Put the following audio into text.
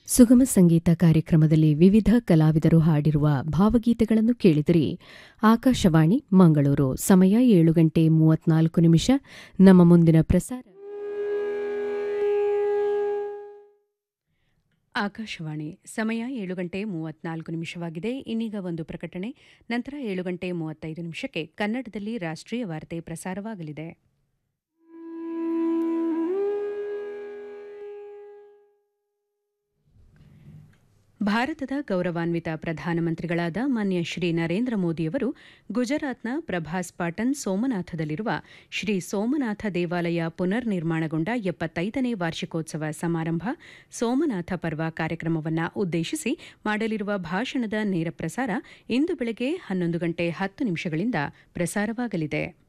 ಸುಗಮ ಸಂಗೀತ ಕಾರ್ಯಕ್ರಮದಲ್ಲಿ ವಿವಿಧ ಕಲಾವಿದರು ಹಾಡಿರುವ ಭಾವಗೀತೆಗಳನ್ನು ಕೇಳಿದಿರಿ ಆಕಾಶವಾಣಿ ಮಂಗಳೂರು ಸಮಯ ಏಳು ಗಂಟೆ ಮೂವತ್ನಾಲ್ಕು ನಿಮಿಷ ನಮ್ಮ ಮುಂದಿನ ಪ್ರಸಾರ ಆಕಾಶವಾಣಿ ಸಮಯ ಏಳು ಗಂಟೆ ಮೂವತ್ನಾಲ್ಕು ನಿಮಿಷವಾಗಿದೆ ಇನ್ನೀಗ ಒಂದು ಪ್ರಕಟಣೆ ನಂತರ ಏಳು ಗಂಟೆ ಮೂವತ್ತೈದು ನಿಮಿಷಕ್ಕೆ ಕನ್ನಡದಲ್ಲಿ ರಾಷ್ಟ್ರೀಯ ವಾರ್ತೆ ಪ್ರಸಾರವಾಗಲಿದೆ ಭಾರತದ ಗೌರವಾನ್ವಿತ ಪ್ರಧಾನಮಂತ್ರಿಗಳಾದ ಮಾನ್ಯ ಶ್ರೀ ನರೇಂದ್ರ ಮೋದಿಯವರು ಗುಜರಾತ್ನ ಪ್ರಭಾಸ್ ಪಾಟನ್ ಸೋಮನಾಥದಲ್ಲಿರುವ ಶ್ರೀ ಸೋಮನಾಥ ದೇವಾಲಯ ಪುನರ್ ನಿರ್ಮಾಣಗೊಂಡ ಎಪ್ಪತ್ತೈದನೇ ವಾರ್ಷಿಕೋತ್ಸವ ಸಮಾರಂಭ ಸೋಮನಾಥ ಪರ್ವ ಕಾರ್ಯಕ್ರಮವನ್ನು ಉದ್ದೇಶಿಸಿ ಮಾಡಲಿರುವ ಭಾಷಣದ ನೇರ ಪ್ರಸಾರ ಇಂದು ಬೆಳಗ್ಗೆ ಹನ್ನೊಂದು ಗಂಟೆ ಹತ್ತು ನಿಮಿಷಗಳಿಂದ ಪ್ರಸಾರವಾಗಲಿದೆ